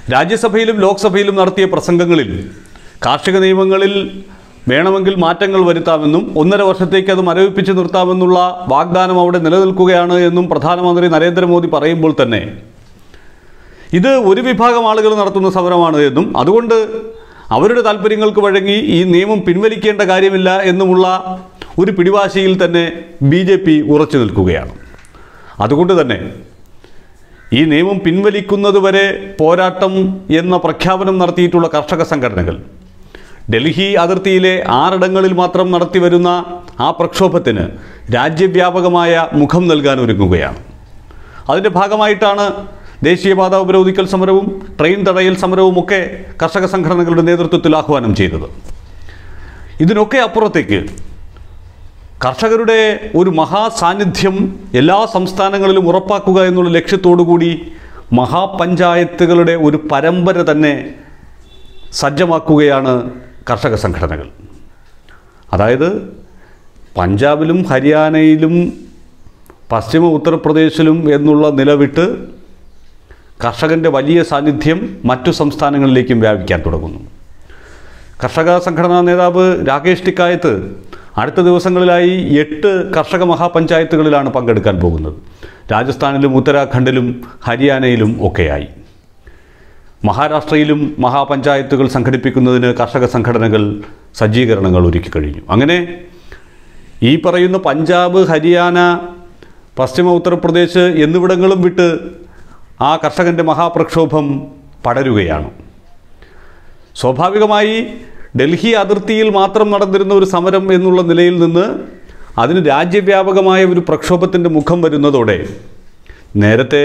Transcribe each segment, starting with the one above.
രാജ്യസഭയിലും ലോക്സഭയിലും നടത്തിയ പ്രസംഗങ്ങളിൽ കാർഷിക നിയമങ്ങളിൽ വേണമെങ്കിൽ മാറ്റങ്ങൾ വരുത്താമെന്നും ഒന്നര വർഷത്തേക്ക് അത് മരവിപ്പിച്ച് നിർത്താമെന്നുള്ള വാഗ്ദാനം അവിടെ നിലനിൽക്കുകയാണ് എന്നും പ്രധാനമന്ത്രി നരേന്ദ്രമോദി പറയുമ്പോൾ തന്നെ ഇത് ഒരു വിഭാഗം ആളുകൾ നടത്തുന്ന സമരമാണ് എന്നും അതുകൊണ്ട് അവരുടെ താല്പര്യങ്ങൾക്ക് വഴങ്ങി ഈ നിയമം പിൻവലിക്കേണ്ട കാര്യമില്ല എന്നുമുള്ള ഒരു പിടിവാശിയിൽ തന്നെ ബി ജെ പി ഉറച്ചു നിൽക്കുകയാണ് അതുകൊണ്ട് തന്നെ ഈ നിയമം പിൻവലിക്കുന്നതുവരെ പോരാട്ടം എന്ന പ്രഖ്യാപനം നടത്തിയിട്ടുള്ള കർഷക സംഘടനകൾ ഡൽഹി അതിർത്തിയിലെ ആറിടങ്ങളിൽ മാത്രം നടത്തി വരുന്ന ആ പ്രക്ഷോഭത്തിന് രാജ്യവ്യാപകമായ മുഖം നൽകാൻ ഒരുങ്ങുകയാണ് അതിൻ്റെ ഭാഗമായിട്ടാണ് ദേശീയപാത ഉപരോധിക്കൽ സമരവും ട്രെയിൻ തടയൽ സമരവും ഒക്കെ കർഷക സംഘടനകളുടെ നേതൃത്വത്തിൽ ആഹ്വാനം ചെയ്തത് ഇതിനൊക്കെ അപ്പുറത്തേക്ക് കർഷകരുടെ ഒരു മഹാസാന്നിധ്യം എല്ലാ സംസ്ഥാനങ്ങളിലും ഉറപ്പാക്കുക എന്നുള്ള ലക്ഷ്യത്തോടു കൂടി മഹാപഞ്ചായത്തുകളുടെ ഒരു പരമ്പര തന്നെ സജ്ജമാക്കുകയാണ് കർഷക സംഘടനകൾ അതായത് പഞ്ചാബിലും ഹരിയാനയിലും പശ്ചിമ ഉത്തർപ്രദേശിലും എന്നുള്ള നിലവിട്ട് കർഷകൻ്റെ വലിയ സാന്നിധ്യം മറ്റു സംസ്ഥാനങ്ങളിലേക്കും വ്യാപിക്കാൻ തുടങ്ങുന്നു കർഷക സംഘടനാ നേതാവ് രാകേഷ് ടിക്കായത്ത് അടുത്ത ദിവസങ്ങളിലായി എട്ട് കർഷക മഹാപഞ്ചായത്തുകളിലാണ് പങ്കെടുക്കാൻ പോകുന്നത് രാജസ്ഥാനിലും ഉത്തരാഖണ്ഡിലും ഹരിയാനയിലും ഒക്കെയായി മഹാരാഷ്ട്രയിലും മഹാപഞ്ചായത്തുകൾ സംഘടിപ്പിക്കുന്നതിന് കർഷക സംഘടനകൾ സജ്ജീകരണങ്ങൾ ഒരുക്കി കഴിഞ്ഞു അങ്ങനെ ഈ പറയുന്ന പഞ്ചാബ് ഹരിയാന പശ്ചിമ ഉത്തർപ്രദേശ് എന്നിവിടങ്ങളും വിട്ട് ആ കർഷകൻ്റെ മഹാപ്രക്ഷോഭം പടരുകയാണ് സ്വാഭാവികമായി ഡൽഹി അതിർത്തിയിൽ മാത്രം നടന്നിരുന്ന ഒരു സമരം എന്നുള്ള നിലയിൽ നിന്ന് അതിന് രാജ്യവ്യാപകമായ ഒരു പ്രക്ഷോഭത്തിൻ്റെ മുഖം വരുന്നതോടെ നേരത്തെ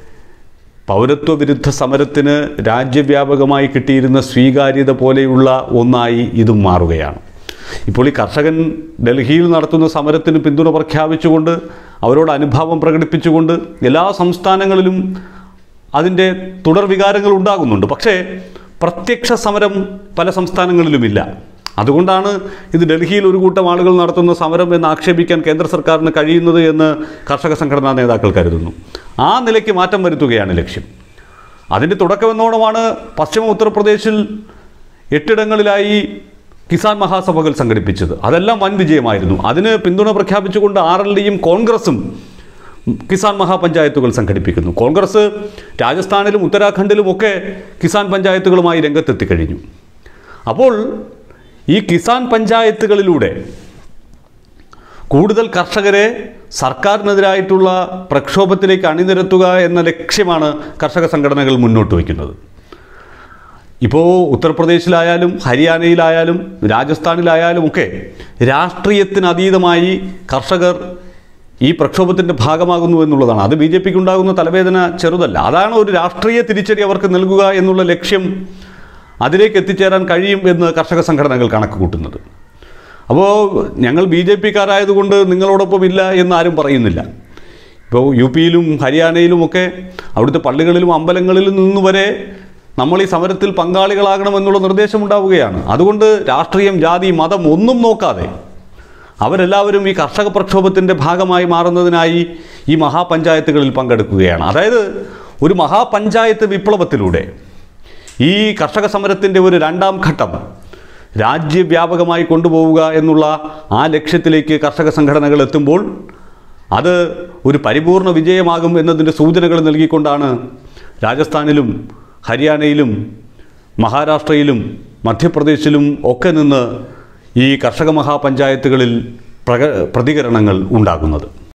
പൗരത്വ വിരുദ്ധ സമരത്തിന് രാജ്യവ്യാപകമായി കിട്ടിയിരുന്ന സ്വീകാര്യത പോലെയുള്ള ഒന്നായി ഇതും മാറുകയാണ് ഇപ്പോൾ ഈ കർഷകൻ ഡൽഹിയിൽ നടത്തുന്ന സമരത്തിന് പിന്തുണ പ്രഖ്യാപിച്ചുകൊണ്ട് അവരോട് അനുഭാവം പ്രകടിപ്പിച്ചുകൊണ്ട് എല്ലാ സംസ്ഥാനങ്ങളിലും അതിൻ്റെ തുടർ വികാരങ്ങൾ ഉണ്ടാകുന്നുണ്ട് പക്ഷേ പ്രത്യക്ഷ സമരം പല സംസ്ഥാനങ്ങളിലുമില്ല അതുകൊണ്ടാണ് ഇത് ഡൽഹിയിൽ ഒരു കൂട്ടം ആളുകൾ നടത്തുന്ന സമരം എന്ന് ആക്ഷേപിക്കാൻ കേന്ദ്ര സർക്കാരിന് കഴിയുന്നത് എന്ന് കർഷക സംഘടനാ നേതാക്കൾ കരുതുന്നു ആ നിലയ്ക്ക് മാറ്റം വരുത്തുകയാണ് ലക്ഷ്യം അതിൻ്റെ തുടക്കമെന്നോണമാണ് പശ്ചിമ ഉത്തർപ്രദേശിൽ എട്ടിടങ്ങളിലായി കിസാൻ മഹാസഭകൾ സംഘടിപ്പിച്ചത് അതെല്ലാം വൻ വിജയമായിരുന്നു അതിന് പിന്തുണ പ്രഖ്യാപിച്ചുകൊണ്ട് ആർ എൽ ഡിയും കോൺഗ്രസും കിസാൻ മഹാപഞ്ചായത്തുകൾ സംഘടിപ്പിക്കുന്നു കോൺഗ്രസ് രാജസ്ഥാനിലും ഉത്തരാഖണ്ഡിലും ഒക്കെ കിസാൻ പഞ്ചായത്തുകളുമായി രംഗത്തെത്തിക്കഴിഞ്ഞു അപ്പോൾ ഈ കിസാൻ പഞ്ചായത്തുകളിലൂടെ കൂടുതൽ കർഷകരെ സർക്കാരിനെതിരായിട്ടുള്ള പ്രക്ഷോഭത്തിലേക്ക് അണിനിരത്തുക എന്ന ലക്ഷ്യമാണ് കർഷക സംഘടനകൾ മുന്നോട്ട് വയ്ക്കുന്നത് ഇപ്പോൾ ഉത്തർപ്രദേശിലായാലും ഹരിയാനയിലായാലും രാജസ്ഥാനിലായാലും ഒക്കെ രാഷ്ട്രീയത്തിന് അതീതമായി കർഷകർ ഈ പ്രക്ഷോഭത്തിൻ്റെ ഭാഗമാകുന്നു എന്നുള്ളതാണ് അത് ബി ജെ പിക്ക് ഉണ്ടാകുന്ന തലവേദന ചെറുതല്ല അതാണ് ഒരു രാഷ്ട്രീയ തിരിച്ചടി അവർക്ക് നൽകുക എന്നുള്ള ലക്ഷ്യം അതിലേക്ക് എത്തിച്ചേരാൻ കഴിയും എന്ന് കർഷക സംഘടനകൾ കണക്ക് കൂട്ടുന്നത് അപ്പോൾ ഞങ്ങൾ ബി ജെ പിക്കാരായതുകൊണ്ട് നിങ്ങളോടൊപ്പം ഇല്ല എന്ന് ആരും പറയുന്നില്ല ഇപ്പോൾ യു പിയിലും ഹരിയാനയിലുമൊക്കെ അവിടുത്തെ പള്ളികളിലും അമ്പലങ്ങളിലും നിന്ന് വരെ നമ്മൾ ഈ സമരത്തിൽ പങ്കാളികളാകണമെന്നുള്ള നിർദ്ദേശമുണ്ടാവുകയാണ് അതുകൊണ്ട് രാഷ്ട്രീയം ജാതി മതം ഒന്നും നോക്കാതെ അവരെല്ലാവരും ഈ കർഷക പ്രക്ഷോഭത്തിൻ്റെ ഭാഗമായി മാറുന്നതിനായി ഈ മഹാപഞ്ചായത്തുകളിൽ പങ്കെടുക്കുകയാണ് അതായത് ഒരു മഹാപഞ്ചായത്ത് വിപ്ലവത്തിലൂടെ ഈ കർഷക സമരത്തിൻ്റെ ഒരു രണ്ടാം ഘട്ടം രാജ്യവ്യാപകമായി കൊണ്ടുപോവുക എന്നുള്ള ആ ലക്ഷ്യത്തിലേക്ക് കർഷക സംഘടനകൾ എത്തുമ്പോൾ അത് ഒരു പരിപൂർണ വിജയമാകും എന്നതിൻ്റെ സൂചനകൾ നൽകിക്കൊണ്ടാണ് രാജസ്ഥാനിലും ഹരിയാനയിലും മഹാരാഷ്ട്രയിലും മധ്യപ്രദേശിലും ഒക്കെ നിന്ന് ഈ കർഷക മഹാപഞ്ചായത്തുകളിൽ പ്രക പ്രതികരണങ്ങൾ ഉണ്ടാകുന്നത്